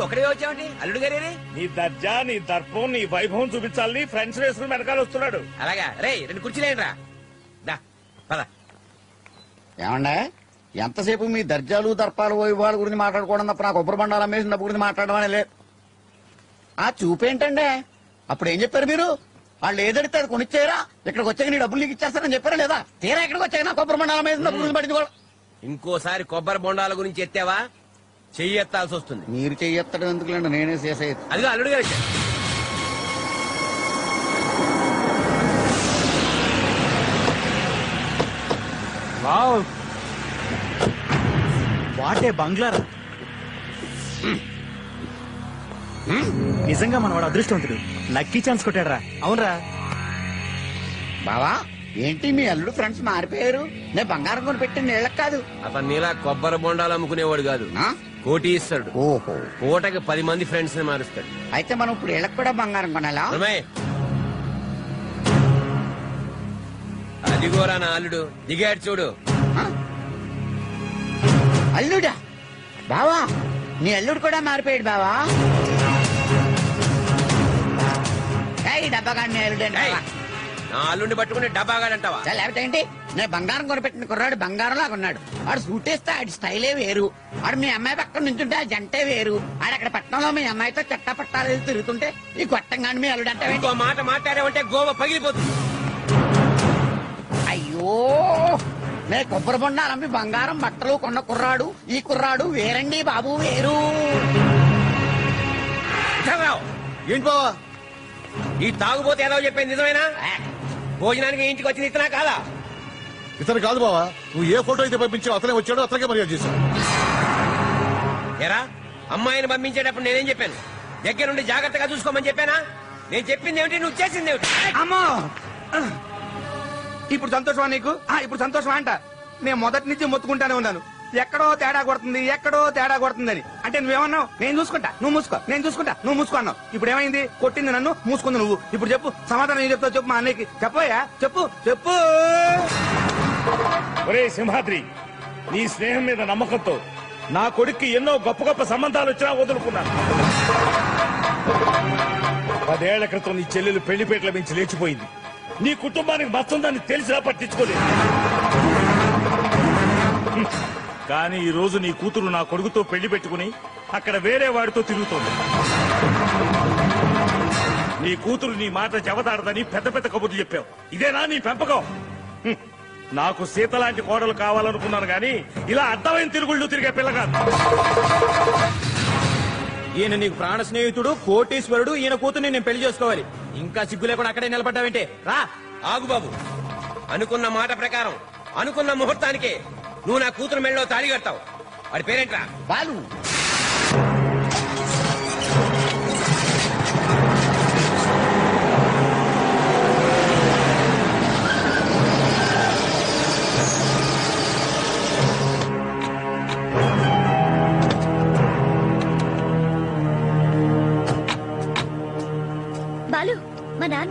ఒకడే వచ్చావంటి అల్లుడు గారి నీ దర్జా నీ దర్పం నీ వైభవం చూపించాలని ఫ్రెండ్స్ వేసుకుని వెనకాల వస్తున్నాడు అలాగా రే రెండు కుర్చీలేండి రా దా పద ఏమండే ఎంతసేపు మీ దర్జాలు దర్పాలు వైభవాల గురించి మాట్లాడుకోవడం తప్ప నాకు కొబ్బరి బండాలు అమ్మేసిన డబ్బు గురించి మాట్లాడడం అనే లేదు ఆ చూపేంటండే అప్పుడు ఏం చెప్పారు మీరు వాళ్ళు ఏదడితే అది కొనిచ్చారా ఇక్కడికి వచ్చాక నీ డబ్బులు నీకు ఇచ్చేస్తారని చెప్పారా లేదా తీరా ఇక్కడికి వచ్చాక నా కొబ్బరి బండాలు అమ్మేసిన డబ్బు గురించి పట్టించుకోవడం ఇంకోసారి కొబ్బరి బొండాల గురించి ఎత్తావా చెయ్యి ఎత్తాల్సి వస్తుంది మీరు చెయ్యెత్తడం ఎందుకులేండి నేనే చేసేది అదిగో అల్లుడు గారు వచ్చారు. వావ్ వాటే బంగ్లారా నిజంగా మనవాడు అదృష్టవంతుడు లక్కీ ఛాన్స్ కొట్టాడు అవునరా బావా ఏంటి మీ అల్లుడు ఫ్రెండ్స్ మారిపోయారు నేను బంగారం కొని పెట్టిన నీళ్ళకి కాదు అతను నీలా కొబ్బరి బొండాలు అమ్ముకునేవాడు కాదు ఆ? కోటీశ్వరుడు ఓహో కోటకి పది మంది ఫ్రెండ్స్ ని మారుస్తాడు అయితే మనం ఇప్పుడు ఇళ్ళకి కూడా బంగారం కొనాలా అమ్మాయి అదిగోరా నా అల్లుడు దిగాడు చూడు ఆ? అల్లుడా బావా నీ అల్లుడు కూడా మారిపోయాడు బావా ఏయ్, డబ్బాగాడిని అల్లుడు అంటే ఏయ్, బావా. నా అల్లుడిని పట్టుకుని డబ్బాగాడంటావా చా, లేకపోతే ఏంటి నేను బంగారం కొనిపెట్టిన కుర్రాడు బంగారం లాగా ఉన్నాడు ఆడు సూట్ వేస్తే ఆడి స్టైలే వేరు ఆడు మీ అమ్మాయి పక్కన నుంచుంటే ఆ జంటే వేరు ఆడు అక్కడ పట్టణంలో మీ అమ్మాయితో చెట్ట పట్టాలు వేసి తిరుగుతుంటే ఈ కొట్టంగాని మీ అల్లుడు అంటే ఇంకో మాట మాట్లాడావంటే గోవ పగిలిపోతుంది అయ్యో నే కొబ్బరి బొండాలు అమ్మి బంగారం బట్టలు కొన్న కుర్రాడు ఈ కుర్రాడు వేరండి బాబు వేరు చదరావు ఏంటి బావా ఈ తాగుబోతే ఏదో చెప్పింది నిజమేనా భోజనానికి ఇంటికి వచ్చింది ఇతనా కాదా ఇతను కాదు బావా నువ్వు ఏ ఫోటో అయితే పంపించావు అతనే వచ్చాడు అతనికే మర్యాద చేశావు ఎరా అమ్మాయిని పంపించేటప్పుడు నేనేం చెప్పాను దగ్గర నుండి జాగ్రత్తగా చూసుకోమని చెప్పానా నేను చెప్పింది ఏమిటి నువ్వు చేసింది ఏమిటి అమ్మో ఇప్పుడు సంతోషమా నీకు ఆ, ఇప్పుడు సంతోషమా అంట నేను మొదటి నుంచి మొత్తుకుంటానే ఉన్నాను ఎక్కడో తేడా కొడుతుంది ఎక్కడో తేడా కొడుతుందని అంటే నువ్వేమన్నావు నేను చూసుకుంటా నువ్వు మూసుకో నేను చూసుకుంటా నువ్వు మూసుకో అన్నావు ఇప్పుడు ఏమైంది కొట్టింది నన్ను మూసుకుంది నువ్వు ఇప్పుడు చెప్పు సమాధానం ఏం చెప్తావు చెప్పు మా అన్నయ్యకి చెప్పోయా చెప్పు చెప్పు ఒరే సింహాద్రి నీ స్నేహం మీద నమ్మకంతో నా కొడుక్కి ఎన్నో గొప్ప గొప్ప సంబంధాలు వచ్చినా వదులుకున్నాను పదేళ్ల క్రితం నీ చెల్లెలు పెళ్లిపేటల మించి లేచిపోయింది నీ కుటుంబానికి మస్తుందని తెలిసినా పట్టించుకోలేదు హ్మ్. కానీ ఈ రోజు నీ కూతురు నా కొడుకుతో పెళ్లి పెట్టుకుని అక్కడ వేరే వాడితో తిరుగుతోంది నీ కూతురు నీ మాట చెవతాడదని పెద్ద పెద్ద కబుర్లు చెప్పావు ఇదేనా నీ పెంపకం హ్మ్. నాకు సీత లాంటి కోడలు కావాలనుకున్నాను గాని ఇలా అర్థమైన తిరుగుళ్ళు తిరిగే పిల్ల కాదు ఈయన నీకు ప్రాణ స్నేహితుడు కోటీశ్వరుడు ఈయన కూతుర్ని నేను పెళ్లి చేసుకోవాలి ఇంకా సిగ్గు లేకుండా అక్కడే నిలబడ్డావేంటే రా ఆగు బాబు అనుకున్న మాట ప్రకారం అనుకున్న ముహూర్తానికే నువ్వు నా కూతురు మెళ్ళలో తాళి కడతావు వాడి పేరేంట్రా బాలు బాలు మా నాన్న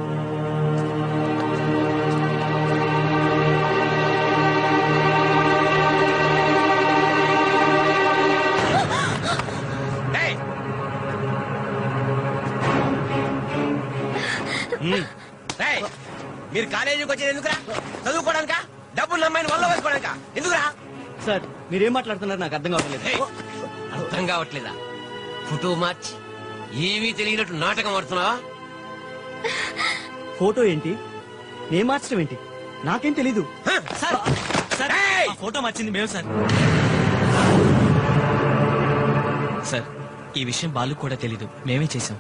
డేయ్! డేయ్! మీరు కాలేజీకి వచ్చేది ఎందుకురా చదువుకోవడానికా డబ్బులు అమ్మాయిని వల్ల వేసుకోవడానికా ఎందుకురా సార్ మీరేం మాట్లాడుతున్నారు నాకు అర్థం కావట్లేదు ఏయ్! అర్థం కావట్లేదా ఫోటో మార్చి ఏమీ తెలియనట్టు నాటకం ఆడుతున్నావా ఫోటో ఏంటి నేను మార్చడం ఏంటి నాకేం తెలీదు హ? ఏయ్! ఫోటో మార్చింది మేము సార్ సార్ ఈ విషయం బాలు కూడా తెలీదు మేమే చేసాం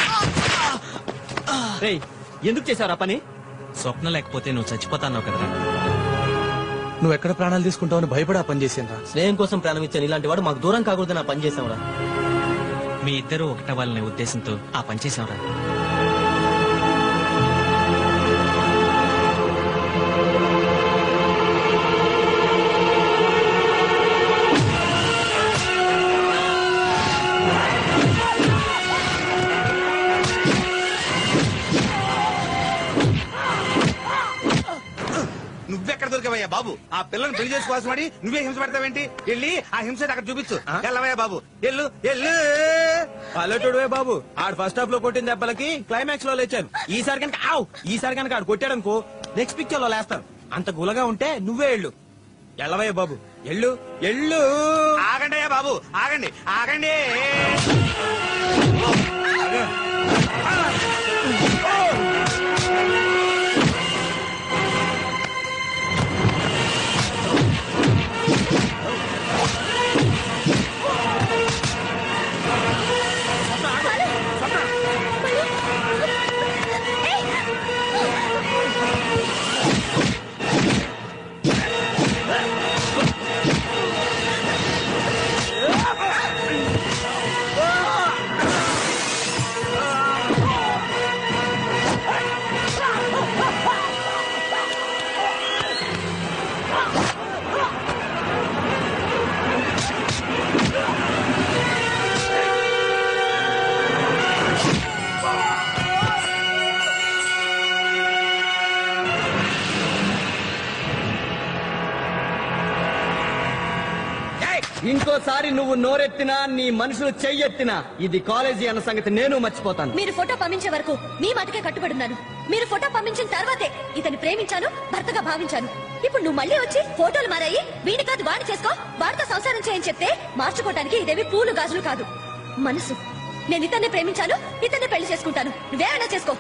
రేయ్ ఎందుకు చేశారు ఆ పని స్వప్న లేకపోతే నువ్వు చచ్చిపోతాన్నావు కదరా నువ్వు ఎక్కడ ప్రాణాలు తీసుకుంటావని భయపడి ఆ పని చేసిండ్రా స్నేహం కోసం ప్రాణం ఇచ్చాను ఇలాంటి వాడు మాకు దూరం కాకూడదని ఆ పని చేసాంరా మీ ఇద్దరు ఒకటవ్వాలనే ఉద్దేశంతో ఆ పని చేసాంరా నువ్వెక్కడ దొరికావయ్యా బాబు ఆ పిల్లని పెళ్లి చేసుకోవాల్సి వాడి నువ్వే హింస పెడతావేంటి వెళ్ళి ఆ హింస అక్కడ చూపించు వెళ్ళవయ్యా బాబు ఎల్లు ఎల్లు పల్లెటూడువే బాబు ఆడు ఫస్ట్ హాఫ్ లో కొట్టిన దెబ్బలకి క్లైమాక్స్ లో లేచాను ఈసారి కనుక ఆవ్ ఈసారి కనుక ఆడు కొట్టాడనుకో నెక్స్ట్ పిక్చర్ లో లేస్తాను అంత గులగా ఉంటే నువ్వే ఎళ్ళు ఎల్లవయ్య బాబు ఎళ్ళు ఎళ్ళు ఆగండి అయ్యా బాబు ఆగండి ఆగండి ఇంకోసారి నువ్వు నోరెత్తినా నీ మనుషులు చెయ్యెత్తినా ఇది కాలేజీ అన్న సంగతి నేను మర్చిపోతాను మీరు ఫోటో పంపించే వరకు మీ మాటకే కట్టుబడున్నాను మీరు ఫోటో పంపించిన తర్వాతే ఇతన్ని ప్రేమించాను భర్తగా భావించాను ఇప్పుడు నువ్వు మళ్ళీ వచ్చి ఫోటోలు మారాయి వీడి కాదు వాడి చేసుకో వాడితో సంసారం చేయని చెప్తే మార్చుకోవటానికి ఇదేవి పూలు గాజులు కాదు మనసు నేను ఇతన్ని ప్రేమించాను ఇతన్ని పెళ్లి చేసుకుంటాను నువ్వేమైనా చేసుకో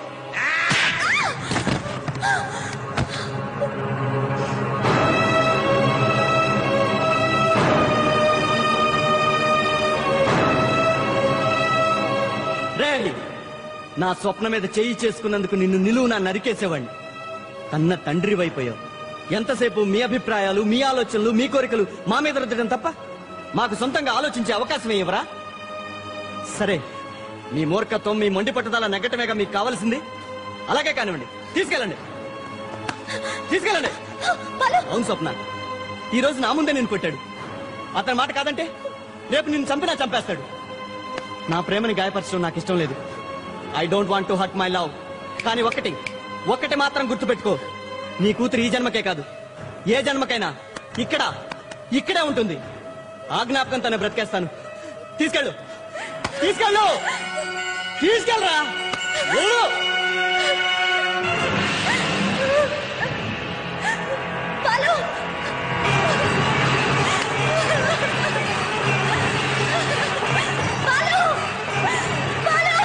రే నా స్వప్నం మీద చెయ్యి చేసుకున్నందుకు నిన్ను నిలువునా నరికేసేవాడిని కన్న తండ్రి వైపోయావు ఎంతసేపు మీ అభిప్రాయాలు మీ ఆలోచనలు మీ కోరికలు మా మీద రుద్దడం తప్ప మాకు సొంతంగా ఆలోచించే అవకాశం ఇవ్వరా సరే మీ మూర్ఖత్వం మీ మొండి పట్టుదల నెగ్గటమేగా మీకు కావాల్సింది అలాగే కానివ్వండి తీసుకెళ్ళండి తీసుకెళ్ళండి అవును స్వప్న ఈ రోజు నా ముందే నేను కొట్టాడు అతని మాట కాదంటే రేపు నిన్ను చంపినా చంపేస్తాడు నా ప్రేమని గాయపరచడం నాకు ఇష్టం లేదు I don't want to hurt my love కానీ ఒక్కటి ఒక్కటి మాత్రం గుర్తుపెట్టుకో నీ కూతురు ఈ జన్మకే కాదు ఏ జన్మకైనా ఇక్కడ ఇక్కడే ఉంటుంది ఆ జ్ఞాపకంతోనే బ్రతికేస్తాను తీసుకెళ్ళు తీసుకెళ్ళు తీసుకెళ్ళరా వెళ్ళు. బాలు బాలు బాలు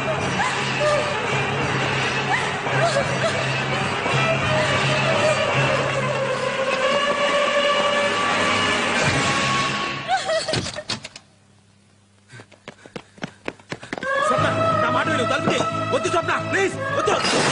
స్వప్న నా మాట విను తలుపుతి వద్దు స్వప్న ప్లీజ్ వద్దు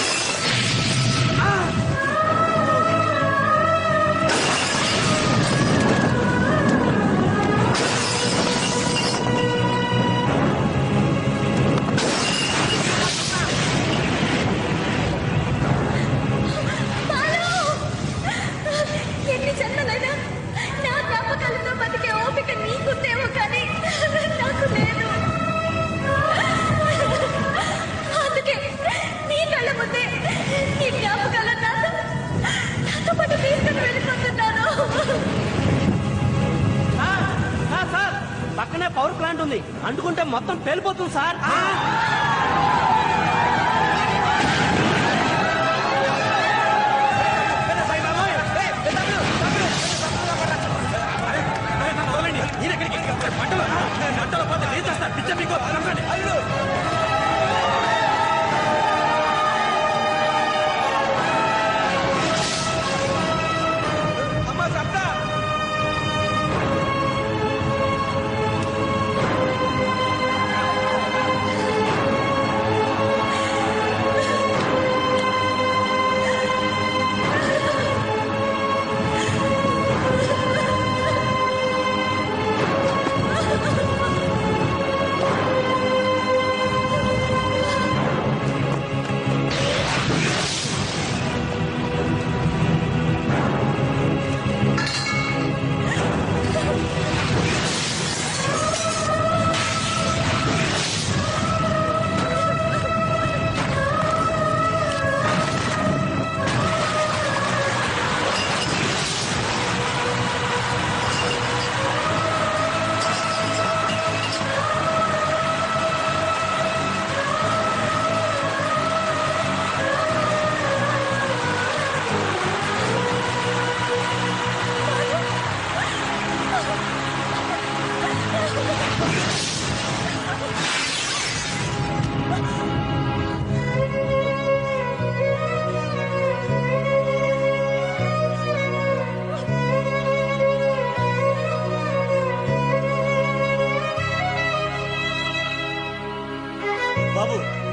ఎన్ని జన్మలైనా నా జ్ఞాపకాలతో బతికే ఓపిక నీకుందేమో కానీ నాకు లేదు అందుకే నీ కళ్ళ ముందే నీ జ్ఞాపకాలు నాతో నాతో పాటు తీసుకుని వెళ్ళిపోతున్నాను సార్ సార్ పక్కనే పవర్ ప్లాంట్ ఉంది అంటుకుంటే మొత్తం పేలిపోతుంది సార్ మంటలో మంటలో పోతే నేను చేస్తాను పిచ్చ మీకు నమ్మకండి. అమ్మా సప్న ఆ బాబు